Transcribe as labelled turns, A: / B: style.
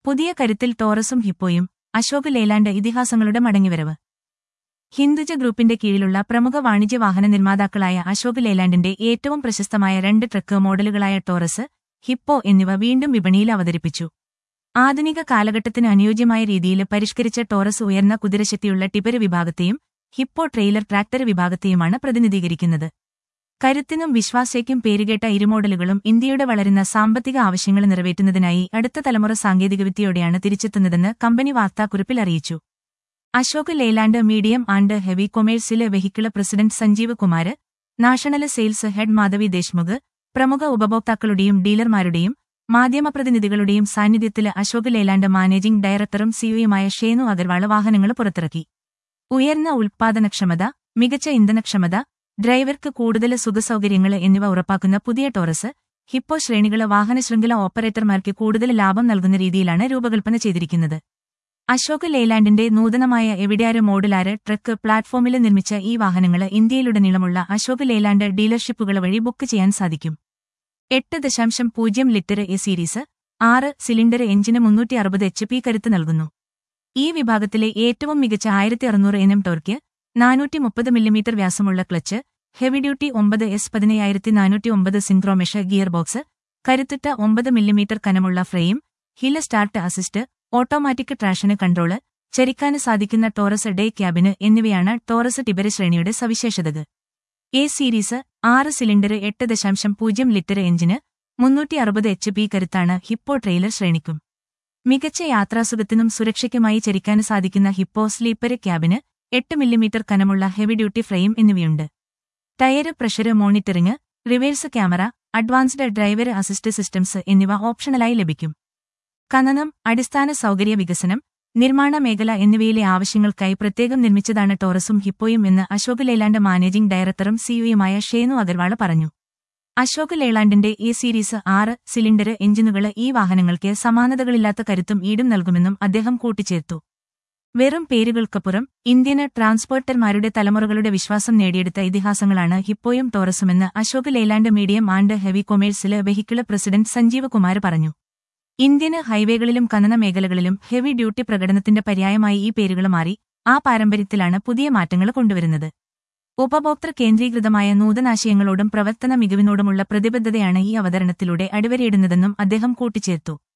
A: പുതിയ കരുത്തിൽ ടോറസും ഹിപ്പോയും അശോക് ലേലാൻഡ് ഇതിഹാസങ്ങളുടെ മടങ്ങിവരവ് ഹിന്ദുജ ഗ്രൂപ്പിന്റെ കീഴിലുള്ള പ്രമുഖ വാണിജ്യ വാഹന നിർമ്മാതാക്കളായ അശോക് ലേലാൻഡിന്റെ ഏറ്റവും പ്രശസ്തമായ രണ്ട് ട്രക്ക് മോഡലുകളായ ടോറസ് ഹിപ്പോ എന്നിവ വീണ്ടും വിപണിയിൽ അവതരിപ്പിച്ചു ആധുനിക കാലഘട്ടത്തിന് അനുയോജ്യമായ രീതിയിൽ പരിഷ്കരിച്ച ടോറസ് ഉയർന്ന കുതിരശക്തിയുള്ള ടിപ്പർ വിഭാഗത്തെയും ഹിപ്പോ ട്രെയിലർ ട്രാക്ടർ വിഭാഗത്തെയുമാണ് പ്രതിനിധീകരിക്കുന്നത് കരുത്തിനും വിശ്വാസയ്ക്കും പേരുകേട്ട ഇരുമോഡലുകളും ഇന്ത്യയുടെ വളരുന്ന സാമ്പത്തിക ആവശ്യങ്ങൾ നിറവേറ്റുന്നതിനായി അടുത്ത തലമുറ സാങ്കേതികവിദ്യയോടെയാണ് തിരിച്ചെത്തുന്നതെന്ന് കമ്പനി വാർത്താക്കുറിപ്പിൽ അറിയിച്ചു Ashok Leyland medium and heavy കൊമേഴ്സിലെ vehicle president Sanjeev Kumar national sales head Madhavi Deshmukh പ്രമുഖ ഉപഭോക്താക്കളുടെയും ഡീലർമാരുടെയും മാധ്യമപ്രതിനിധികളുടെയും സാന്നിധ്യത്തില് അശോക് ലേലാൻഡ് മാനേജിംഗ് ഡയറക്ടറും സിഇഒയുമായ ഷേനു അഗർവാള് വാഹനങ്ങൾ പുറത്തിറക്കി ഉയർന്ന ഉൽപാദനക്ഷമത മികച്ച ഇന്ധനക്ഷമത ഡ്രൈവർക്ക് കൂടുതൽ സുഖസൗകര്യങ്ങൾ എന്നിവ ഉറപ്പാക്കുന്ന പുതിയ ടോറസ് ഹിപ്പോ ശ്രേണികള് വാഹന ശൃംഖല ഓപ്പറേറ്റർമാർക്ക് കൂടുതൽ ലാഭം നൽകുന്ന രീതിയിലാണ് രൂപകൽപ്പന ചെയ്തിരിക്കുന്നത് അശോക് ലേലാൻഡിന്റെ നൂതനമായ എവിടെയാര് മോഡുലാര് ട്രക്ക് പ്ലാറ്റ്ഫോമിൽ നിർമ്മിച്ച ഈ വാഹനങ്ങള് ഇന്ത്യയിലുടനീളമുള്ള അശോക് ലേലാൻഡ് ഡീലർഷിപ്പുകൾ വഴി ബുക്ക് ചെയ്യാൻ സാധിക്കും എട്ട് ദശാംശം പൂജ്യം ലിറ്റർ എ സീരീസ് ആറ് സിലിണ്ടർ എഞ്ചിന് മുന്നൂറ്റി അറുപത് എച്ച് പി കരുത്ത് നൽകുന്നു ഈ വിഭാഗത്തിലെ ഏറ്റവും മികച്ച ആയിരത്തി അറുന്നൂറ് എനം ടോർക്ക് നാനൂറ്റി മുപ്പത് മില്ലിമീറ്റർ വ്യാസമുള്ള ക്ലച്ച് ഹെവി ഡ്യൂട്ടി ഒമ്പത് എസ് പതിനയ്യായിരത്തി നാനൂറ്റി ഒമ്പത് സിൻക്രോമെഷ് ഗിയർ ബോക്സ് കരുത്തുറ്റ ഒമ്പത് മില്ലിമീറ്റർ കനമുള്ള frame hill start assist automatic traction control ചരിക്കാന് സാധിക്കുന്ന ടോറസ് ഡേ ക്യാബിന് എന്നിവയാണ് ടോറസ് ടിബര ശ്രേണിയുടെ സവിശേഷതകൾ എ സീരീസ് ആറ് സിലിണ്ടർ എട്ട് ദശാംശം പൂജ്യം ലിറ്റർ എഞ്ചിന് മുന്നൂറ്റി അറുപത് എച്ച് പി കരുത്താണ് ഹിപ്പോ ട്രെയിലർ ശ്രേണിക്കും മികച്ച യാത്രാസുഖത്തിനും സുരക്ഷയ്ക്കുമായി ചരിക്കാന് സാധിക്കുന്ന ഹിപ്പോ സ്ലീപ്പർ ക്യാബിന് എട്ട് മില്ലിമീറ്റർ കനമുള്ള ഹെവി ഡ്യൂട്ടി ഫ്രെയിം എന്നിവയുണ്ട് tyre pressure monitoring reverse camera advanced driver assist systems എന്നിവ ഓപ്ഷണലായി ലഭിക്കും ഖനനം അടിസ്ഥാന സൗകര്യ വികസനം നിർമ്മാണ മേഖല എന്നിവയിലെ ആവശ്യങ്ങൾക്കായി പ്രത്യേകം നിർമ്മിച്ചതാണ് ടോറസും ഹിപ്പോയും എന്ന് അശോക് ലേലാൻഡ് മാനേജിംഗ് ഡയറക്ടറും സിഇഒയുമായ ഷേനു അഗർവാള് പറഞ്ഞു അശോക് ലേലാൻഡിന്റെ ഈ സീരീസ് ആറ് സിലിണ്ടർ എഞ്ചിനുകള് ഈ വാഹനങ്ങൾക്ക് സമാനതകളില്ലാത്ത കരുത്തും ഈടും നൽകുമെന്നും അദ്ദേഹം കൂട്ടിച്ചേർത്തു വെറും പേരുകൾക്കപ്പുറം ഇന്ത്യന് ട്രാൻസ്പോർട്ടർമാരുടെ തലമുറകളുടെ വിശ്വാസം നേടിയെടുത്ത ഇതിഹാസങ്ങളാണ് ഹിപ്പോയും ടോറസുമെന്ന് Ashok Leyland medium and heavy കൊമേഴ്സിലെ വെഹിക്കിള് പ്രസിഡന്റ് സഞ്ജീവ് കുമാർ പറഞ്ഞു ഇന്ത്യന് ഹൈവേകളിലും ഖനന മേഖലകളിലും ഹെവി ഡ്യൂട്ടി പ്രകടനത്തിന്റെ പര്യായമായി ഈ പേരുകൾ മാറി ആ പാരമ്പര്യത്തിലാണ് പുതിയ മാറ്റങ്ങൾ കൊണ്ടുവരുന്നത് ഉപഭോക്തൃ കേന്ദ്രീകൃതമായ നൂതനാശയങ്ങളോടും പ്രവർത്തന മികവിനോടുമുള്ള പ്രതിബദ്ധതയാണ് ഈ അവതരണത്തിലൂടെ അടിവരയിടുന്നതെന്നും അദ്ദേഹം കൂട്ടിച്ചേർത്തു